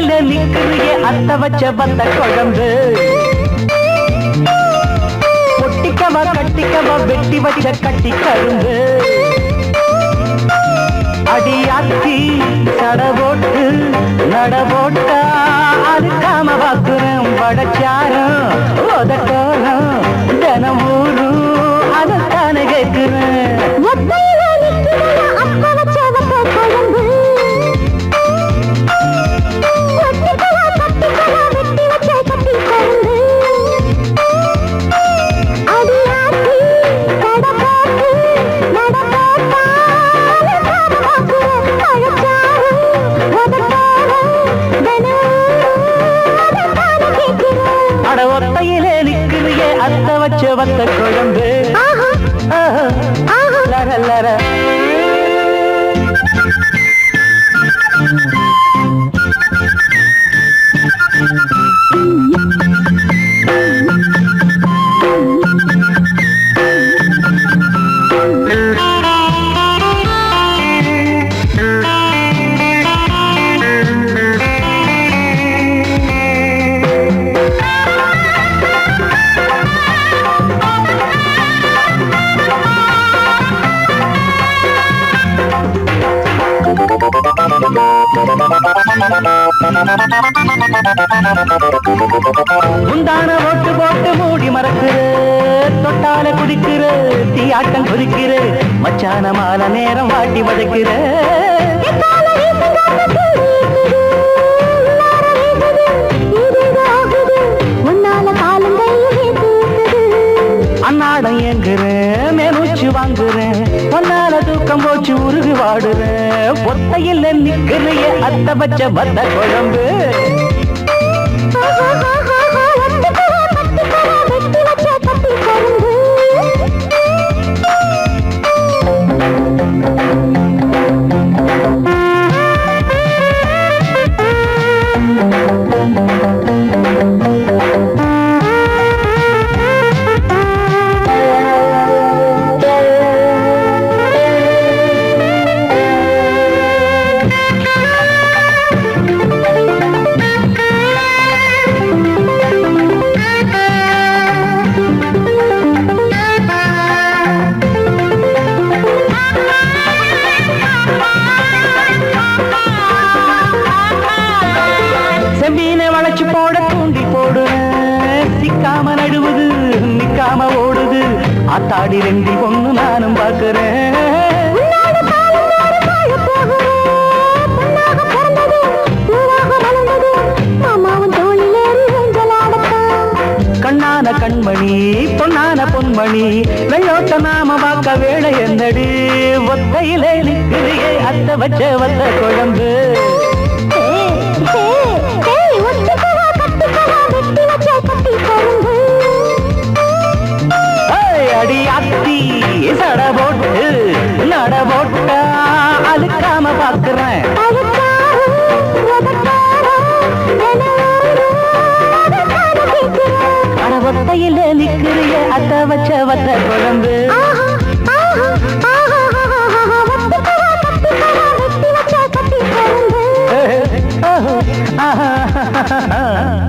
ஒத்தையில நிக்கிறிய அத்த வச்ச வத்த குழம்பு பொட்டிக்கவா கட்டிக்கவா வெட்டி வச்ச கட்டி கரும்பு அடியாத்தி சட போட்டு நட போட்டா அதுக்காம பாக்குறேன் வடச்சாரம் உதட்டோரம் தினம் ஊரும் அதைத்தானே கேட்கிறேன் ஒத்தையில நிக்கிறதா அப்ப வச்ச வத்த குழம்பு ஒட்டிக்கவா கட்டிக்கவா வெட்டி வச்ச கட்டி குழம்பு அடியாத்தி தட போட்டு நட போட்டால் காம பாக்குறேன் பழச்சாறு உதட்டாரம் தினம் அதைத்தானே கேட்கிறேன் அட ஒத்தையிலே நிக்கிறியே அத்த வச்ச வத்த குழம்பு ஆஹா ஆஹா, ஆஹா லர லர முந்தான ஓட்டு போட்டு மூடி மறக்குற தொட்டால குதிக்கிற தீயாட்டம் குதிக்கிற மச்சான மால நேரம் வாட்டி வதக்கிற எக்கால வீசுங்காத்த தூரிக்குது, உள்ளார வீசுது, இதேதோ ஆகுது, உன்னால காலங்கையும் தூக்குது. அன்னாடம் ஏங்குறேன் மேலூச்சு வாங்குறேன் ஒன்னால தூக்கம் போச்சு உருகி வாடுறேன் பொத்தையில் நிக்கிறைய அத்த பச்ச பத்த குழம்பு ஆஹாஹாஹா, ஒட்டிக்கவா, கட்டிக்கவா, வெட்டி வச்ச கட்டி கரும்பு. செம்மீனை வளைச்சு போட தூண்டி போடுறேன் சிக்காம நடுவுது நிக்காம ஓடுது ஆத்தாடி ரெண்டி ஒண்ணு நானும் பாக்குறேன் உன்னோட காலந்தோறும் வாழப் போகிறேன். பொன்னாக பிறந்தது, பூவாக மலர்ந்தது, மாமாவும் தோளிலேறி ஊஞ்சலாடத்தான். கண்ணான கண்மணி பொன்னான பொன்மணி வெள்ளோட்ட நாம பார்க்க வேலை என்னடி ஒத்தையிலே நிற்கிறியே அத்த வச்ச வந்த குழம்பு ஏய், ஏய், ஏய், ஒட்டிக்கவா, கட்டிக்கவா, வெட்டி வச்ச கட்டி கரும்பு. ஏய், அடி அத்தி சட போட்டு நட போட்டா அழுக்காம பாக்குறேன் அழுக்காறு, உதட்டாறு, தினமொரு அதற்கான கேட்கிறேன். அட ஒத்தையிலே நிற்கிறியே அத்த வச்ச வந்த குழம்பு ஆஹா, ஆஹா, ஆஹா, ஆஹா, ஒட்டிக்கவா, கட்டிக்கவா, வெட்டி வச்ச கட்டி கரும்பு. ஆஹா, ஆஹா, ஆஹா.